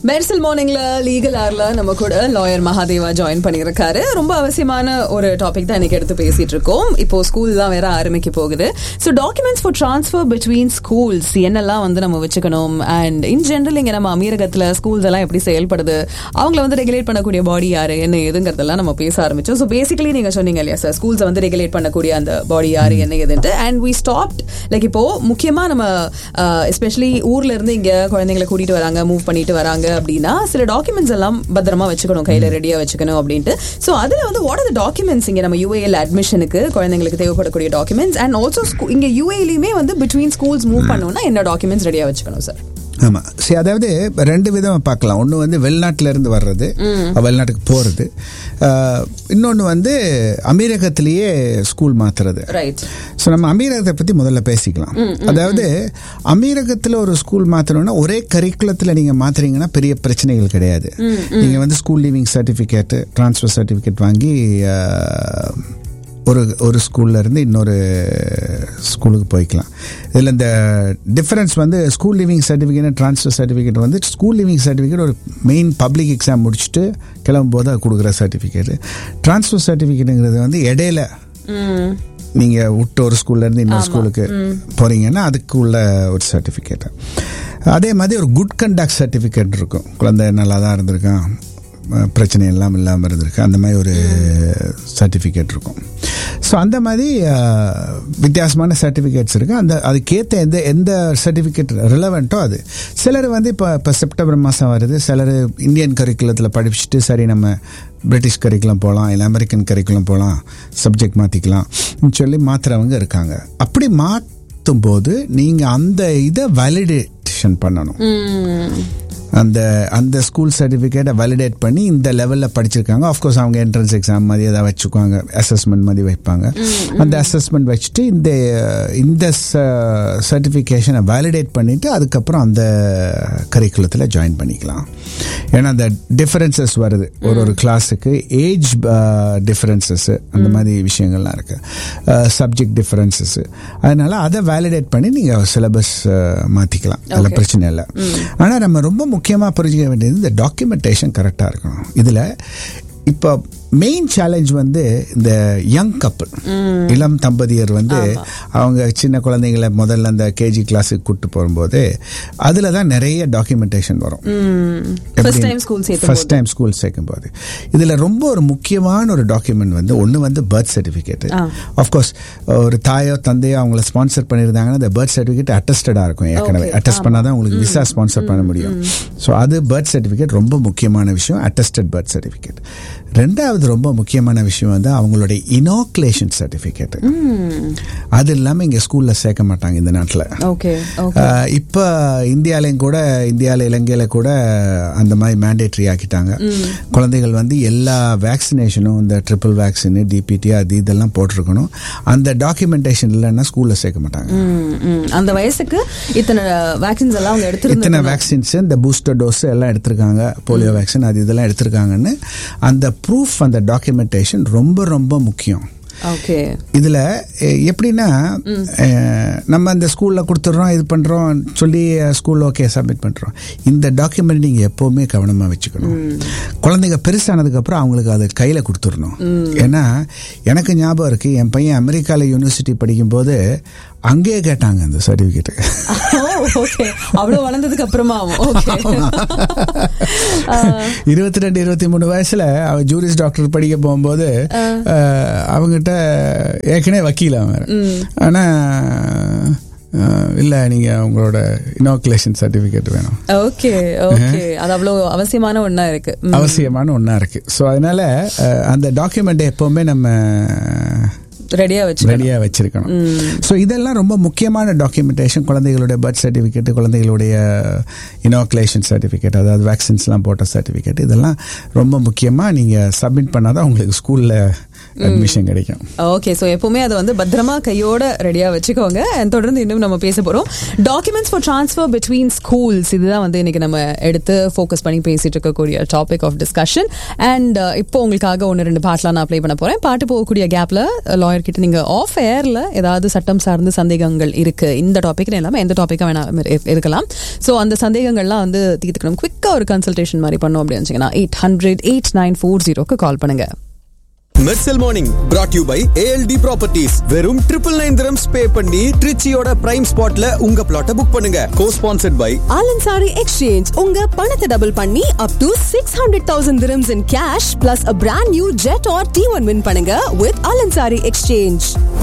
மெர்சல் மார்னிங்ல லீகல் ஆர்ல நம்ம கூட லாயர் மகாதேவா ஜாயின் பண்ணியிருக்காரு ரொம்ப அவசியமான ஒரு டாபிக் தான் இன்னைக்கு எடுத்து பேசிட்டு இருக்கோம் இப்போ ஸ்கூல் தான் வேற ஆரம்பிக்க போகுது so documents for transfer between schools என்னெல்லாம் வந்து நம்ம வச்சுக்கணும் அண்ட் இன் ஜென்ரல் இங்க நம்ம அமீரகத்துல ஸ்கூல்ஸ் எல்லாம் எப்படி செயல்படுது அவங்கள வந்து ரெகுலேட் பண்ணக்கூடிய பாடி யாரு என்ன ஏதுங்கிறதெல்லாம் நம்ம பேச ஆரம்பிச்சோம் ஸோ பேசிக்கலி நீங்க சொன்னீங்க இல்லையா சார் ஸ்கூல்ஸை வந்து ரெகுலேட் பண்ணக்கூடிய அந்த பாடி யாரு என்ன ஏதுன்ட்டு அண்ட் வி ஸ்டாப்ட் லைக் இப்போ முக்கியமா நம்ம எஸ்பெஷலி ஊர்ல இருந்து இங்க குழந்தைங்களை கூட்டிட்டு வராங்க மூவ் பண்ணிட்டு வராங்க அப்படின்னா சில டாக்குமெண்ட்ஸ் எல்லாம் பத்திரமா வச்சுக்கணும் கையில ரெடியா வச்சுக்கணும் அப்படின்ட்டு ஸோ அதுல வந்து வாட் ஆர் த டாக்குமெண்ட்ஸ் இங்க நம்ம யூஏஎல் அட்மிஷனுக்கு குழந்தைங்களுக்கு தேவைப்படக்கூடிய டாக்குமெண்ட்ஸ் அண்ட் ஆல்சோ இங்க யூஏலையுமே வந்து பிட்வீன் ஸ்கூல்ஸ் மூவ் பண்ணணும்னா என்ன டாக்குமெண்ட்ஸ் ரெடியா வச்சுக்கணும் சார் ஆமாம் சரி அதாவது ரெண்டு விதமாக பார்க்கலாம் ஒன்று வந்து வெளிநாட்டில இருந்து வர்றது வெளிநாட்டுக்கு போகிறது இன்னொன்று வந்து அமீரகத்திலேயே ஸ்கூல் மாத்துறது ரைட் ஸோ நம்ம அமீரகத்தை பற்றி முதல்ல பேசிக்கலாம் அதாவது அமீரகத்தில் ஒரு ஸ்கூல் மாற்றணும்னா ஒரே கரிக்குலத்தில் நீங்கள் மாத்துறீங்கன்னா பெரிய பிரச்சனைகள் கிடையாது நீங்கள் வந்து school leaving certificate transfer certificate வாங்கி அஹ், ஒரு ஒரு ஸ்கூல்ல இருந்து இன்னொரு ஸ்கூலுக்கு போய்க்கலாம் இதில் இந்த டிஃபரன்ஸ் வந்து school leaving certificate transfer certificate வந்து ஸ்கூல் லிவிங் சர்டிஃபிகேட் ஒரு மெயின் பப்ளிக் எக்ஸாம் முடிச்சுட்டு கிளம்பும்போது அது கொடுக்குற சர்டிஃபிகேட் ட்ரான்ஸ்ஃபர் சர்டிஃபிகேட்டுங்கிறது வந்து இடையில நீங்க விட்டு ஒரு ஸ்கூல்ல இருந்து இன்னொரு ஸ்கூலுக்கு போறீங்கன்னா அதுக்கு உள்ள ஒரு சர்டிஃபிகேட் அதே மாதிரி ஒரு குட் கண்டக்ட் சர்டிஃபிகேட் இருக்கும் குழந்தை நல்லா தான் இருந்திருக்கான் அஹ் பிரச்சனை எல்லாம் இல்லாமல் இருந்திருக்கு அந்த மாதிரி ஒரு சர்டிஃபிகேட் இருக்கும் ஸோ அந்த மாதிரி அஹ், வித்தியாசமான சர்டிஃபிகேட்ஸ் இருக்குது அந்த அதுக்கேற்ற எந்த எந்த சர்டிஃபிகேட் ரிலவெண்ட்டோ அது சிலர் வந்து இப்போ இப்போ செப்டம்பர் மாதம் வருது சிலர் இந்தியன் கரிக்குலத்தில் படிச்சுட்டு சரி நம்ம பிரிட்டிஷ் கரிக்குலம் போகலாம் இல்லை அமெரிக்கன் கரிக்குலம் போகலாம் சப்ஜெக்ட் மாற்றிக்கலாம் சொல்லி மாற்றுறவங்க இருக்காங்க அப்படி மாற்றும் போது நீங்கள் அந்த இதை வேலிடேஷன் பண்ணணும் அந்த அந்த ஸ்கூல் சர்டிஃபிகேட்டை வேலிடேட் பண்ணி இந்த லெவலில் படிச்சிருக்காங்க ஆஃப்கோர்ஸ் அவங்க என்ட்ரன்ஸ் எக்ஸாம் மாதிரி ஏதாவது வச்சுக்குவாங்க அசஸ்மெண்ட் மாதிரி வைப்பாங்க அந்த அசஸ்மெண்ட் வச்சுட்டு இந்த இந்த சர்டிஃபிகேஷனை வேலிடேட் பண்ணிட்டு அதுக்கப்புறம் அந்த கரிக்குலத்தில் ஜாயின் பண்ணிக்கலாம் ஏன்னா அந்த டிஃபரன்சஸ் வருது ஒரு ஒரு கிளாஸுக்கு ஏஜ் டிஃபரன்சஸ் அந்த மாதிரி விஷயங்கள்லாம் இருக்கு சப்ஜெக்ட் டிஃபரன்சஸ் அதனால அதை வேலிடேட் பண்ணி நீங்கள் சிலபஸ் மாற்றிக்கலாம் அதில் பிரச்சனை இல்லை ஆனால் நம்ம ரொம்ப முக்கியமாக புரிஞ்சுக்க வேண்டியது இந்த டாக்குமெண்டேஷன் கரெக்டாக இருக்கணும் இதில் இப்போ மெயின் சேலஞ்ச் வந்து இந்த யங் கப்பல் இளம் தம்பதியர் வந்து அவங்க சின்ன குழந்தைங்களை முதல்ல அந்த கேஜி கிளாஸுக்கு கூட்டு போகும்போது அதில் தான் நிறைய டாக்குமெண்டேஷன் வரும் ஃபர்ஸ்ட் டைம் ஸ்கூல் சேர்த்து ஃபர்ஸ்ட் டைம் ஸ்கூல் சேர்க்கும் போது இதில் ரொம்ப ஒரு முக்கியமான ஒரு டாக்குமெண்ட் வந்து ஒன்று வந்து பர்த் சர்டிஃபிகேட் ஆஃப்கோர்ஸ் ஒரு தாயோ தந்தையோ அவங்கள ஸ்பான்சர் பண்ணியிருந்தாங்கன்னா அந்த பர்த் சர்டிஃபிகேட் அட்டஸ்டடாக இருக்கும் ஏற்கனவே Okay. அட்டஸ்ட் பண்ணால் தான் உங்களுக்கு விசா ஸ்பான்சர் பண்ண முடியும் ஸோ அது பர்த் சர்டிஃபிகேட் ரொம்ப முக்கியமான விஷயம் அட்டஸ்டட் பர்த் சர்டிஃபிகேட் ரெண்டாவது ரொம்ப முக்கியமான விஷயம் வந்து அவங்களுடைய இனோகுலேஷன் சர்டிஃபிகேட் அது இல்லாமல் இங்கே ஸ்கூலில் சேர்க்க மாட்டாங்க இந்த நாட்டில் ஓகே ஓகே ஆஹ் இப்ப இந்தியாலையும் கூட இந்தியாவில் இலங்கையில கூட அந்த மாதிரி மேண்டேட்ரி ஆக்கிட்டாங்க குழந்தைகள் வந்து எல்லா வேக்சினேஷனும் இந்த ட்ரிபிள் வேக்சின் டிபிடி அது இதெல்லாம் போட்டிருக்கணும் அந்த டாக்குமெண்டேஷன் இல்லைன்னா ஸ்கூல்ல சேர்க்க மாட்டாங்க ம், ம். அந்த வயசுக்கு இத்தனை வேக்சின்ஸ் எல்லாம் அவங்க இத்தனை எடுத்திருந்தாங்க வேக்சின்ஸ் இந்த பூஸ்டர் டோஸ் எல்லாம் எடுத்திருக்காங்க போலியோ வேக்சின் அது இதெல்லாம் எடுத்திருக்காங்கன்னு அந்த ப்ரூஃப் அந்த டாக்குமெண்டேஷன் ரொம்ப ரொம்ப முக்கியம் ஓகே இதுல எ- எப்படின்னா அஹ், நம்ம அந்த ஸ்கூல்ல கொடுத்துட்றோம் இது பண்றோம் சொல்லி ஸ்கூல்ல ஓகே சப்மிட் பண்றோம் இந்த டாக்குமெண்ட் நீங்க எப்பவுமே கவனமா வச்சுக்கணும் குழந்தைங்க பெருசானதுக்கு அப்புறம் அவங்களுக்கு அதை கையில கொடுத்துடணும் ஏன்னா எனக்கு ஞாபகம் இருக்கு என் பையன் அமெரிக்கால யூனிவர்சிட்டி படிக்கும்போது அங்கேயே கேட்டாங்க அந்த சர்டிபிகேட் ஓகே அவ்வளவு வளர்ந்ததுக்கு அப்புறமா ஓகே இருபத்தி ரெண்டு இருபத்தி மூணு வயசுல அவன் ஜூரிஸ் டாக்டர் படிக்க போகும்போது அஹ், அவங்ககிட்ட ஏற்கனவே வக்கீல் அவன் ஆனா அஹ், இல்ல நீங்க உங்களோட இனோகுலேஷன் சர்டிபிகேட் வேணும் ஓகே ஓகே அது அவ்வளவு அவசியமான ஒண்ணா இருக்கு ம். அவசியமான ஒண்ணா இருக்கு ஸோ அதனால அஹ், அந்த டாக்குமெண்ட் எப்பவுமே நம்ம ரெடியா வச்சு ரெடியாக வச்சிருக்கணும் ஸோ இதெல்லாம் ரொம்ப முக்கியமான டாக்குமெண்டேஷன் குழந்தைகளுடைய பர்த் சர்டிஃபிகேட் குழந்தைகளுடைய இனோகுலேஷன் சர்டிஃபிகேட் அதாவது வேக்சின்ஸ்லாம் போட்ட சர்டிஃபிகேட் இதெல்லாம் ரொம்ப முக்கியமாக நீங்கள் சப்மிட் பண்ணாதான் உங்களுக்கு ஸ்கூலில் அட்மிஷன் கிடைக்கும் ஓகே ஸோ எப்பவுமே அதை வந்து பத்திரமா கையோட ரெடியா வச்சுக்கோங்க And தொடர்ந்து இன்னும் நம்ம பேச போறோம் documents for transfer between schools இதுதான் வந்து இன்னைக்கு நம்ம எடுத்து ஃபோக்கஸ் பண்ணி பேசிட்டு இருக்கக்கூடிய டாபிக் ஆஃப் டிஸ்கஷன் அண்ட் இப்போ உங்களுக்காக ஒன்று ரெண்டு பாட்டெலாம் நான் ப்ளே பண்ண போறேன் பாட்டு போகக்கூடிய கேப்ல லாயர் கிட்ட நீங்க ஆஃப் ஏர்ல ஏதாவது சட்டம் சார்ந்த சந்தேகங்கள் இருக்கு இந்த டாபிக்னு இல்லாமல் எந்த டாப்பிக்காக வேணா இரு- இருக்கலாம் ஸோ அந்த சந்தேகங்கள்லாம் வந்து தீர்த்துக்கணும் குவிக்காக ஒரு கன்சல்டேஷன் மாதிரி பண்ணோம் அப்படின்னு வச்சுங்கன்னா eight hundred eight nine four ஜீரோக்கு கால் பண்ணுங்க Mersal morning brought you by A L T properties வெறும் ட்ரிபிள் நைன் திரம்ஸ் பே பண்ணி ட்ரிச்சியோட பிரைம் ஸ்பாட்ல உங்க பிளாட்டை புக் பண்ணுங்க co sponsored by Al Ansari exchange உங்க பணத்தை டபுள் பண்ணி up to six hundred thousand dirhams in cash plus a brand new jet R T one win பண்ணுங்க வித் ஆலன்சாரி எக்ஸ்சேஞ்ச்